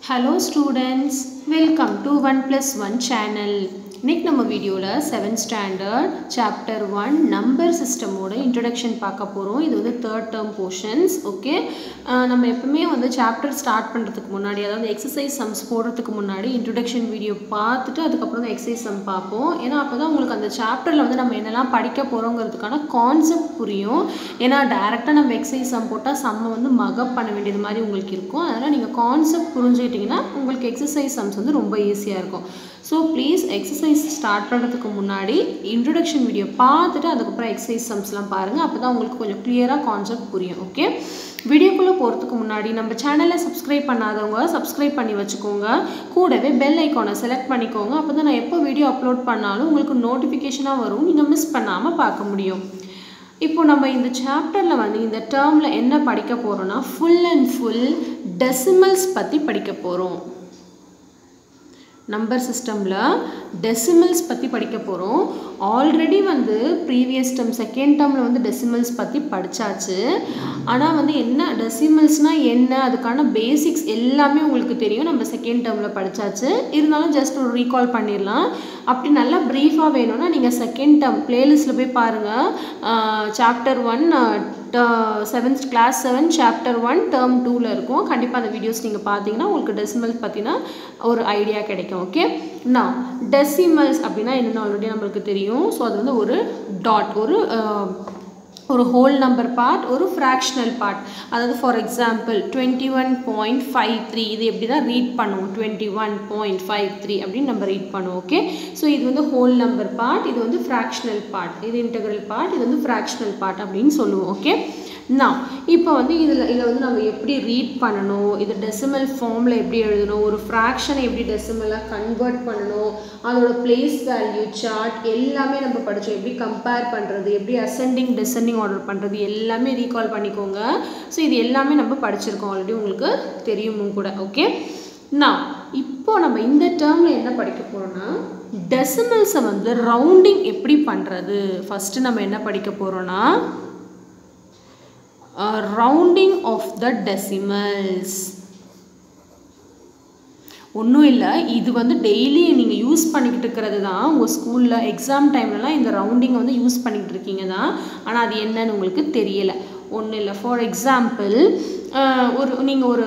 Hello students welcome to one plus one channel இன்னைக்கு நம்ம வீடியோவில் seventh standard chapter one number சிஸ்டமோட introduction பார்க்க போகிறோம் இது வந்து தேர்ட் டேர்ம் போர்ஷன்ஸ் ஓகே நம்ம எப்பவுமே வந்து சாப்டர் ஸ்டார்ட் பண்ணுறதுக்கு முன்னாடி அதாவது எக்ஸசைஸ் சம்ஸ் போடுறதுக்கு முன்னாடி இன்ட்ரடக்ஷன் வீடியோ பார்த்துட்டு அதுக்கப்புறம் தான் எக்ஸசைஸ் சம் பார்ப்போம் ஏன்னா அப்போ தான் உங்களுக்கு அந்த சாப்டரில் வந்து நம்ம என்னெல்லாம் படிக்க போகிறோங்கிறதுக்கான கான்செப்ட் புரியும் ஏன்னா டேரெக்டாக நம்ம எக்ஸசைஸ் சம் போட்டால் சம்மை வந்து மகப் பண்ண வேண்டியது மாதிரி உங்களுக்கு இருக்கும் அதனால் நீங்கள் கான்செப்ட் புரிஞ்சுக்கிட்டிங்கன்னா உங்களுக்கு எக்ஸசைஸ் சம்ஸ் வந்து ரொம்ப ஈஸியாக இருக்கும் ஸோ ப்ளீஸ் எக்ஸசைஸ் ஸ்டார்ட் பண்ணுறதுக்கு முன்னாடி இன்ட்ரடக்ஷன் வீடியோ பார்த்துட்டு அதுக்கப்புறம் எக்ஸசைஸ் சம்ஸ்லாம் பாருங்கள் அப்போ தான் உங்களுக்கு கொஞ்சம் கிளியராக கான்செப்ட் புரியும் ஓகே வீடியோக்குள்ளே போகிறதுக்கு முன்னாடி நம்ம சேனலை சப்ஸ்கிரைப் பண்ணாதவங்க சப்ஸ்கிரைப் பண்ணி வச்சுக்கோங்க கூடவே பெல் ஐக்கானை செலக்ட் பண்ணிக்கோங்க அப்போ தான் நான் எப்போ வீடியோ அப்லோட் பண்ணாலும் உங்களுக்கு நோட்டிஃபிகேஷனாக வரும் நீங்கள் மிஸ் பண்ணாமல் பார்க்க முடியும் இப்போ நம்ம இந்த சாப்டரில் வந்து இந்த டேர்மில் என்ன படிக்க போகிறோன்னா ஃபுல் அண்ட் ஃபுல் டெசிமல்ஸ் பற்றி படிக்க போகிறோம் நம்பர் சிஸ்டமில் டெசிமல்ஸ் பற்றி படிக்க போகிறோம் ஆல்ரெடி வந்து ப்ரீவியஸ் டேர்ம் செகண்ட் டேர்மில் வந்து டெசிமல்ஸ் பற்றி படித்தாச்சு ஆனால் வந்து என்ன டெசிமல்ஸ்னால் என்ன அதுக்கான பேசிக்ஸ் எல்லாமே உங்களுக்கு தெரியும் நம்ம செகண்ட் டேர்மில் படித்தாச்சு இருந்தாலும் ஜஸ்ட் ஒரு ரீகால் பண்ணிடலாம் அப்படி நல்லா ப்ரீஃபாக வேணும்னா நீங்கள் செகண்ட் டேர்ம் ப்ளேலிஸ்ட்டில் போய் பாருங்கள் chapter one seventh class seven chapter one term டூவில் இருக்கும் கண்டிப்பாக அந்த வீடியோஸ் நீங்கள் பார்த்தீங்கன்னா உங்களுக்கு டெசிமல்ஸ் பற்றினா ஒரு ஐடியா கிடைக்கும் ஓகே நான் டெசிமல்ஸ் அப்படின்னா என்னென்னு ஆல்ரெடி நம்மளுக்கு தெரியும் ஸோ அது வந்து ஒரு டாட் ஒரு ஒரு ஹோல் நம்பர் பார்ட் ஒரு ஃப்ராக்ஷனல் பார்ட் அதாவது for example twenty one point five three இது எப்படி தான் ரீட் பண்ணுவோம் twenty one point five three அப்படின்னு நம்ம ரீட் பண்ணுவோம் ஓகே ஸோ இது வந்து ஹோல் நம்பர் பார்ட் இது வந்து ஃப்ராக்ஷனல் பார்ட் இது இன்டெக்ரல் பார்ட் இது வந்து ஃப்ராக்ஷனல் பார்ட் அப்படின்னு சொல்லுவோம் ஓகே நான் இப்போ வந்து இதில் இதை வந்து நம்ம எப்படி ரீட் பண்ணணும் இது டெசிமல் ஃபார்மில் எப்படி எழுதணும் ஒரு ஃப்ராக்ஷனை எப்படி டெசிமலாக கன்வெர்ட் பண்ணணும் அதோட பிளேஸ் வேல்யூ சார்ட் எல்லாமே நம்ம படித்தோம் எப்படி கம்பேர் பண்ணுறது எப்படி அசெண்டிங் டிசெண்டிங் ஆர்டர் பண்ணுறது எல்லாமே ரீகால் பண்ணிக்கோங்க ஸோ இது எல்லாமே நம்ம படிச்சிருக்கோம் ஆல்ரெடி உங்களுக்கு தெரியுமும் கூட ஓகே நான் இப்போ நம்ம இந்த டேர்மில் என்ன படிக்க போகிறோம்னா டெசிமல்ஸை வந்து ரவுண்டிங் எப்படி பண்ணுறது ஃபஸ்ட்டு நம்ம என்ன படிக்க போகிறோன்னா ரவுண்டிங் ஆஃப் த டெசிமல்ஸ் ஒன்றும் இல்லை இது வந்து டெய்லி நீங்கள் யூஸ் பண்ணிக்கிட்டு இருக்கிறது தான் உங்கள் ஸ்கூலில் எக்ஸாம் டைம்லலாம் இந்த ரவுண்டிங்கை வந்து யூஸ் பண்ணிக்கிட்டு இருக்கீங்க தான் ஆனால் அது என்னன்னு உங்களுக்கு தெரியலை ஒன்றும் இல்லை ஃபார் எக்ஸாம்பிள் ஒரு நீங்கள் ஒரு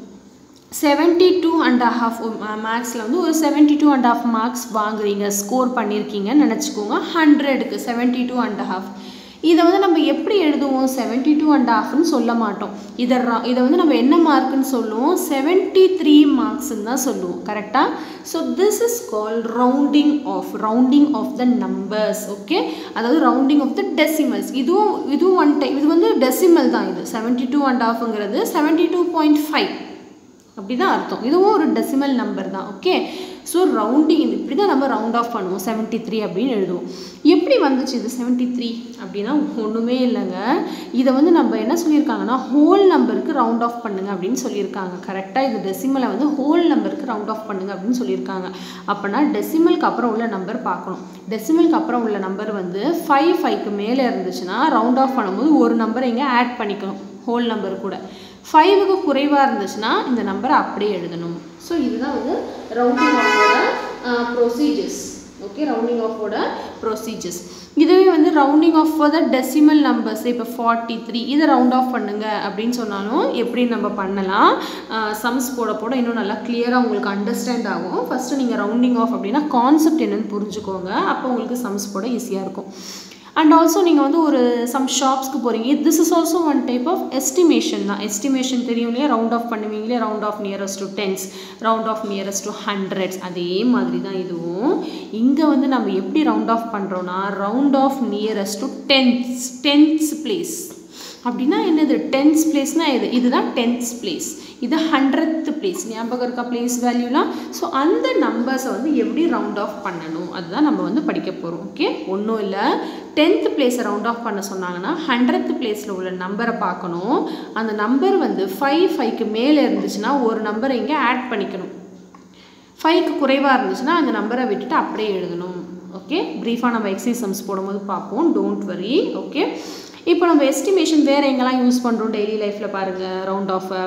செவன்ட்டி டூ அண்ட் ஹாஃப் மேக்ஸில் வந்து ஒரு seventy two and half marks வாங்குறீங்க ஸ்கோர் பண்ணியிருக்கீங்கன்னு நினச்சிக்கோங்க ஹண்ட்ரடுக்கு செவன்ட்டி டூ அண்ட் ஹாஃப் இதை வந்து நம்ம எப்படி எழுதுவோம் செவன்ட்டி டூ அண்ட் ஹாஃப்னு சொல்ல மாட்டோம் இதை இதை வந்து நம்ம என்ன மார்க்குன்னு சொல்லுவோம் செவன்ட்டி த்ரீ மார்க்ஸ்ன்னு தான் சொல்லுவோம் கரெக்டாக so this is called rounding off rounding off the numbers okay அதாவது ரவுண்டிங் ஆஃப் த டெசிமல்ஸ் இதுவும் இதுவும் ஒன் டைம் இது வந்து டெசிமல் தான் இது செவன்ட்டி டூ அண்ட் ஹாஃப்ங்கிறது செவன்ட்டி டூ பாயிண்ட் ஃபைவ் அப்படி தான் அர்த்தம் இதுவும் ஒரு டெசிமல் நம்பர் தான் ஓகே ஸோ ரவுண்டிங் இது இப்படி தான் நம்ம ரவுண்ட் ஆஃப் பண்ணுவோம் செவன்ட்டி த்ரீ அப்படின்னு எழுதுவோம் எப்படி வந்துச்சு இது செவன்ட்டி த்ரீ அப்படின்னா ஒன்றுமே இல்லைங்க இதை வந்து நம்ம என்ன சொல்லியிருக்காங்கன்னா ஹோல் நம்பருக்கு ரவுண்ட் ஆஃப் பண்ணுங்க அப்படின்னு சொல்லியிருக்காங்க கரெக்டாக இது டெசிமலை வந்து ஹோல் நம்பருக்கு ரவுண்ட் ஆஃப் பண்ணுங்க அப்படின்னு சொல்லியிருக்காங்க அப்போனா டெசிமலுக்கு அப்புறம் உள்ள நம்பர் பார்க்கணும் டெசிமலுக்கு அப்புறம் உள்ள நம்பர் வந்து ஃபைவ் ஃபைவ்க்கு மேலே இருந்துச்சுன்னா ரவுண்ட் ஆஃப் பண்ணும்போது ஒரு நம்பரை இங்கே ஆட் பண்ணிக்கணும் ஹோல் நம்பர் கூட ஃபைவுக்கு குறைவாக இருந்துச்சுன்னா இந்த நம்பரை அப்படியே எழுதணும் ஸோ இதுதான் வந்து ரவுண்டிங் ஆஃபோட ப்ரொசீஜர்ஸ் ஓகே ரவுண்டிங் ஆஃபோட ப்ரொசீஜர்ஸ் இதுவே வந்து rounding off for the decimal numbers இப்போ ஃபார்ட்டி த்ரீ இதை ரவுண்ட் ஆஃப் பண்ணுங்க அப்படின்னு சொன்னாலும் எப்படி நம்ம பண்ணலாம் சம்ஸ் போட போட இன்னும் நல்லா கிளியராக உங்களுக்கு அண்டர்ஸ்டாண்ட் ஆகும் ஃபஸ்ட்டு நீங்கள் ரவுண்டிங் ஆஃப் அப்படின்னா கான்செப்ட் என்னென்னு புரிஞ்சுக்கோங்க அப்போ உங்களுக்கு சம்ஸ் போட ஈஸியாக இருக்கும் அண்ட் ஆல்சோ நீங்கள் வந்து ஒரு சம் ஷாப்ஸ்க்கு போகிறீங்க this is also one type of estimation தான் எஸ்டிமேஷன் தெரியும் இல்லையா ரவுண்ட் ஆஃப் பண்ணுவீங்களே round off nearest to tens round off nearest to hundreds அதே மாதிரி தான் இதுவும் இங்கே வந்து நம்ம எப்படி ரவுண்ட் ஆஃப் பண்ணுறோன்னா round off nearest to tens tens place அப்படின்னா என்னது டென்ஸ் பிளேஸ்னால் இது இதுதான் டென்ஸ் பிளேஸ் இது ஹண்ட்ரட் பிளேஸ் ஞாபகம் இருக்கா பிளேஸ் வேல்யூலாம் ஸோ அந்த நம்பர்ஸை வந்து எப்படி ரவுண்ட் ஆஃப் பண்ணணும் அதுதான் நம்ம வந்து படிக்க போகிறோம் ஓகே ஒன்றும் இல்லை டென்த் பிளேஸை ரவுண்ட் ஆஃப் பண்ண சொன்னாங்கன்னா ஹண்ட்ரட் பிளேஸில் உள்ள நம்பரை பார்க்கணும் அந்த நம்பர் வந்து ஃபைவ் ஃபைவ்க்கு மேலே இருந்துச்சுன்னா ஒரு நம்பரை இங்கே ஆட் பண்ணிக்கணும் ஃபைவ்க்கு குறைவாக இருந்துச்சுன்னா அந்த நம்பரை விட்டுட்டு அப்படியே எழுதணும் ஓகே ப்ரீஃபாக நம்ம எக்ஸைஸ் சம்ஸ் போடும்போது பார்ப்போம் டோன்ட் வரி ஓகே இப்போ நம்ம எஸ்டிமேஷன் வேறு எங்கெல்லாம் யூஸ் பண்ணுறோம் டெய்லி லைஃப்பில் பாருங்கள் ரவுண்ட் ஆஃபை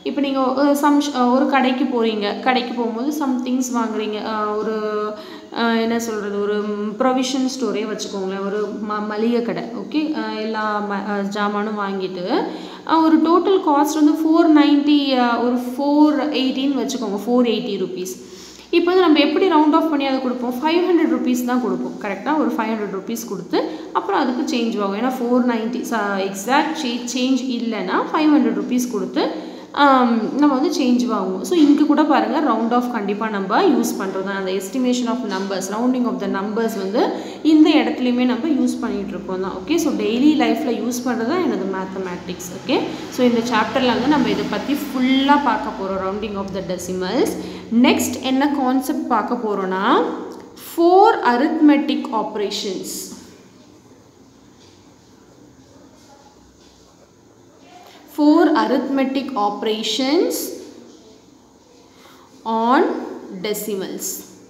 இப்போ நீங்கள் சம் ஒரு கடைக்கு போகிறீங்க கடைக்கு போகும்போது சம் திங்ஸ் வாங்குறீங்க அஹ் ஒரு அஹ் என்ன சொல்கிறது ஒரு ப்ரொவிஷன் ஸ்டோரே வச்சுக்கோங்களேன் ஒரு ம மளிகை கடை ஓகே எல்லா ம அஹ் ஜாமானும் வாங்கிட்டு அஹ் ஒரு டோட்டல் காஸ்ட் வந்து ஃபோர் நைன்ட்டி ஒரு ஃபோர் எயிட்டின்னு வச்சுக்கோங்க ஃபோர் எயிட்டி ருபீஸ் இப்போ வந்து நம்ம எப்படி ரவுண்ட் ஆஃப் பண்ணி அதை கொடுப்போம் ஃபைவ் ஹண்ட்ரட் ருபீஸ் தான் கொடுப்போம் கரெக்டாக ஒரு ஃபைவ் ஹண்ட்ரட் ருபீஸ் கொடுத்து அப்புறம் அதுக்கு சேஞ்ச் ஆகும் ஏன்னா four ninety exact say change இல்லைன்னா ஃபைவ் ஹண்ட்ரட் ருபீஸ் கொடுத்து ஆம், நம்ம வந்து சேஞ்ச் வாங்குவோம் ஸோ இங்கே கூட பாருங்கள் ரவுண்ட் ஆஃப் கண்டிப்பாக நம்ம யூஸ் பண்ணுறது தான் அந்த estimation of numbers rounding off the numbers வந்து இந்த இடத்துலையுமே நம்ம யூஸ் பண்ணிகிட்டு இருக்கோம் தான் ஓகே ஸோ டெய்லி லைஃப்பில் யூஸ் பண்ணுறது தான் எனது மேத்தமேட்டிக்ஸ் ஓகே ஸோ இந்த சாப்டரில் வந்து நம்ம இதை பற்றி ஃபுல்லாக பார்க்க போகிறோம் rounding off the decimals next என்ன கான்செப்ட் பார்க்க போகிறோன்னா four arithmetic operations four arithmetic operations on decimals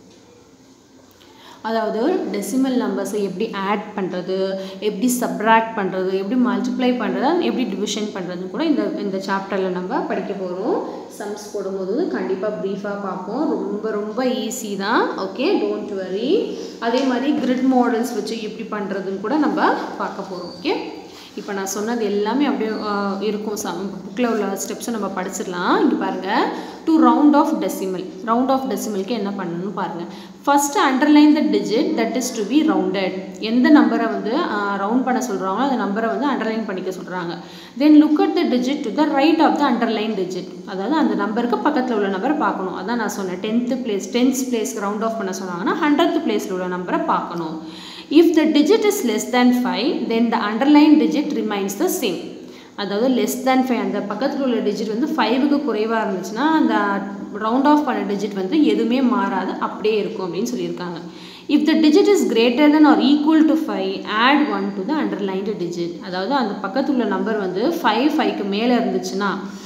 அதாவது டெசிமல் நம்பர்ஸை எப்படி ஆட் பண்ணுறது எப்படி சப்ராக்ட் பண்ணுறது எப்படி மல்டிப்ளை பண்ணுறது எப்படி டிவிஷன் பண்ணுறதுன்னு கூட இந்த இந்த சாப்டரில் நம்ம படிக்க போகிறோம் சம்ஸ் போடும்போது கண்டிப்பாக ப்ரீஃபாக பார்ப்போம் ரொம்ப ரொம்ப ஈஸி தான் ஓகே டோன்ட் வரி அதே மாதிரி கிரிட் மாடல்ஸ் வச்சு எப்படி பண்ணுறதுன்னு கூட நம்ம பார்க்க போகிறோம் ஓகே இப்போ நான் சொன்னது எல்லாமே அப்படியே ஆஹ், இருக்கும் சம் புக்கில் உள்ள ஸ்டெப்ஸை நம்ம படிச்சிடலாம் இங்கே பாருங்கள் to round off decimal round off டெசிமலுக்கு என்ன பண்ணணும்னு பாருங்கள் first underline the digit that is to be rounded எந்த நம்பரை வந்து ரவுண்ட் பண்ண சொல்கிறாங்களோ அந்த நம்பரை வந்து அண்டர்லைன் பண்ணிக்க சொல்கிறாங்க then look at the digit to the right of the underline digit அதாவது அந்த நம்பருக்கு பக்கத்தில் உள்ள நம்பரை பார்க்கணும் அதான் நான் சொன்னேன் டென்த்து பிளேஸ் டென்த் பிளேஸ்க்கு ரவுண்ட் ஆஃப் பண்ண சொன்னாங்கன்னா ஹண்ட்ரட் பிளேஸில் உள்ள நம்பரை பார்க்கணும் if the digit is less than 5 then the underlying digit remains the same அதாவது லெஸ் தேன் ஃபைவ் அந்த பக்கத்தில் உள்ள டிஜிட் வந்து ஃபைவுக்கு குறைவாக இருந்துச்சுன்னா அந்த ரவுண்ட் ஆஃப் பண்ண டிஜிட் வந்து எதுவுமே மாறாது அப்படியே இருக்கும் அப்படின்னு சொல்லியிருக்காங்க if the digit is greater than or equal to five add one to the underlined digit அதாவது அந்த பக்கத்தில் உள்ள நம்பர் வந்து ஃபைவ் ஃபைவ்க்கு மேலே இருந்துச்சுன்னா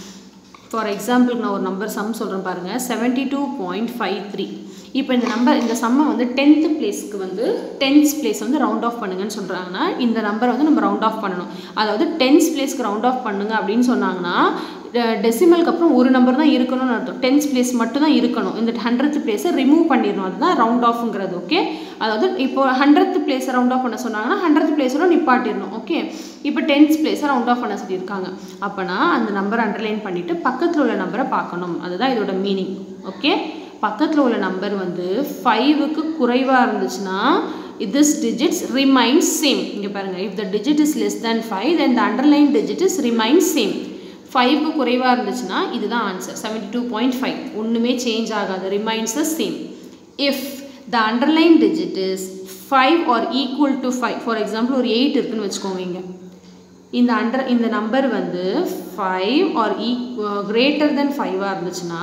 ஃபார் எக்ஸாம்பிளுக்கு நான் ஒரு நம்பர் சம் சொல்கிறேன் பாருங்கள் seventy two point five three இப்போ இந்த நம்பர் இந்த சம்மை வந்து டென்த்து பிளேஸ்க்கு வந்து டென்த் பிளேஸ் வந்து ரவுண்ட் ஆஃப் பண்ணுங்கன்னு சொல்கிறாங்கன்னா இந்த நம்பரை வந்து நம்ம ரவுண்ட் ஆஃப் பண்ணணும் அதாவது டென்த் பிளேஸ்க்கு ரவுண்ட் ஆஃப் பண்ணுங்க அப்படின்னு சொன்னாங்கன்னா டெசிமலுக்கு அப்புறம் ஒரு நம்பர் தான் இருக்கணும்னு அர்த்தம் டென்த் பிளேஸ் மட்டும் தான் இருக்கணும் இந்த ஹண்ட்ரட் பிளேஸை ரிமூவ் பண்ணிடணும் அதுதான் ரவுண்ட் ஆஃப்ங்கிறது ஓகே அதாவது இப்போ ஹண்ட்ரட் பிளேஸை ரவுண்ட் ஆஃப் பண்ண சொன்னாங்கன்னா ஹண்ட்ரட் பிளேஸோட நிப்பாட்டிடணும் ஓகே இப்போ டென்த் பிளேஸை ரவுண்ட் ஆஃப் பண்ண சொல்லியிருக்காங்க அப்போனா அந்த நம்பரை அண்டர்லைன் பண்ணிவிட்டு பக்கத்தில் உள்ள நம்பரை பார்க்கணும் அதுதான் இதோட மீனிங் ஓகே பக்கத்தில் உள்ள நம்பர் வந்து ஃபைவுக்கு குறைவாக இருந்துச்சுன்னா this digits remains same இங்கே பாருங்கள் if the digit is less than 5 then the underlying digit is remains same ஃபைவ்க்கு குறைவாக இருந்துச்சுன்னா இதுதான் answer seventy two point five ஒன்றுமே சேஞ்ச் ஆகாது remains the same if the underline digit is five or equal to five for example ஒரு eight இருக்குன்னு வச்சுக்கோங்க இங்க. இந்த அண்டர் இந்த நம்பர் வந்து ஃபைவ் ஆர் ஈ கிரேட்டர் தென் ஃபைவாக இருந்துச்சுன்னா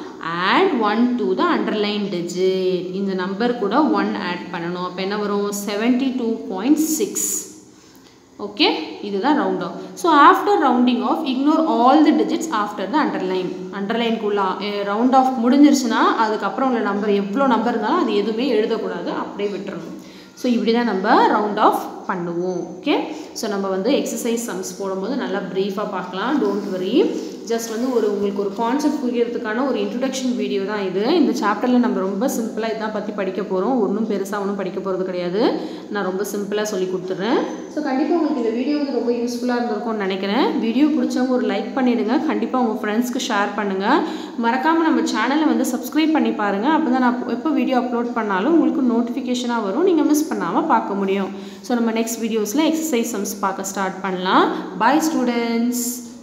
add one to the underline digit இந்த நம்பர் கூட ஒன் ஆட் பண்ணணும் அப்போ என்ன வரும் seventy two point six okay இதுதான் round off so after rounding off ignore all the digits after the underline அண்டர்லைனுக்குள்ள ரவுண்ட் ஆஃப் முடிஞ்சிருச்சுன்னா அதுக்கப்புறம் உள்ள நம்பர் எவ்வளோ நம்பர் இருந்தாலும் அது எதுவுமே எழுதக்கூடாது அப்படியே விட்டுறணும் ஸோ இப்படி தான் நம்ம ரவுண்ட் ஆஃப் பண்ணுவோம் ஓகே ஸோ நம்ம வந்து எக்ஸசைஸ் சம்ஸ் போடும்போது நல்லா ப்ரீஃபாக பார்க்கலாம் டோன்ட் வரி ஜஸ்ட் வந்து ஒரு உங்களுக்கு ஒரு கான்செப்ட் புரியறதுக்கான ஒரு இன்ட்ரடக்ஷன் வீடியோ தான் இது இந்த சாப்டரில் நம்ம ரொம்ப சிம்பிளாக இதான் பற்றி படிக்க போகிறோம் ஒன்றும் பெருசாக ஒன்றும் படிக்க போகிறது கிடையாது நான் ரொம்ப சிம்பிளாக சொல்லி கொடுத்துட்றேன் ஸோ கண்டிப்பாக உங்களுக்கு இந்த வீடியோ வந்து ரொம்ப யூஸ்ஃபுல்லாக இருந்திருக்கும்னு நினைக்கிறேன் வீடியோ பிடிச்சவங்க ஒரு லைக் பண்ணிவிடுங்க கண்டிப்பாக உங்கள் ஃப்ரெண்ட்ஸ்க்கு ஷேர் பண்ணுங்கள் மறக்காமல் நம்ம சேனலை வந்து சப்ஸ்கிரைப் பண்ணி பாருங்கள் அப்போ தான் நான் எப்போ வீடியோ அப்லோட் பண்ணாலும் உங்களுக்கு நோட்டிஃபிகேஷனாக வரும் நீங்கள் மிஸ் பண்ணாமல் பார்க்க முடியும் ஸோ நம்ம நெக்ஸ்ட் வீடியோஸில் எக்ஸசைஸ் சம்ஸ் பார்க்க ஸ்டார்ட் பண்ணலாம் பாய் ஸ்டூடெண்ட்ஸ்